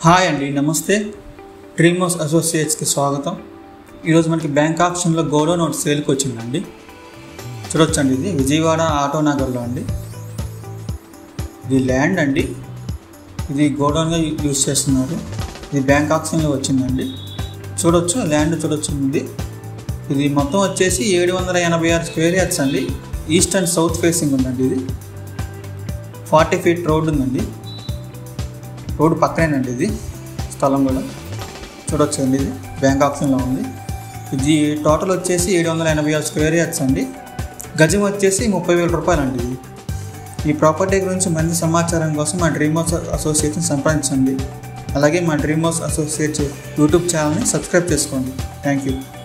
hi అండి నమస్తే dream house అసోసియేట్స్కి స్వాగతం ఈరోజు మనకి బ్యాంక్ ఆప్షన్లో గోడో నోట్ సేల్కి వచ్చిందండి చూడొచ్చండి ఇది విజయవాడ ఆటో నగర్లో అండి ఇది ల్యాండ్ అండి ఇది గోడౌన్గా యూజ్ చేస్తున్నారు ఇది బ్యాంక్ ఆప్షన్లో వచ్చిందండి చూడొచ్చు ల్యాండ్ చూడొచ్చు ఇది ఇది మొత్తం వచ్చేసి ఏడు వందల ఎనభై ఆరు స్క్వేర్ యార్డ్స్ అండి ఈస్ట్ అండ్ సౌత్ ఫేసింగ్ ఉందండి ఇది ఫార్టీ ఫీట్ రోడ్ ఉందండి రోడ్డు పక్కనేనండి ఇది స్థలం కూడా చూడొచ్చు అండి ఇది బ్యాంక్ ఆప్షన్లో ఉంది ఇది టోటల్ వచ్చేసి ఏడు వందల ఎనభై ఆరు స్క్వేర్ యార్డ్స్ అండి గజం వచ్చేసి ముప్పై వేల రూపాయలు అండి ఇది ఈ ప్రాపర్టీ గురించి మంచి సమాచారం కోసం మా డ్రీమ్ హౌస్ అసోసియేషన్ సంప్రదించండి అలాగే మా డ్రీమ్ హౌస్ అసోసియేట్ యూట్యూబ్ ఛానల్ని సబ్స్క్రైబ్ చేసుకోండి థ్యాంక్ యూ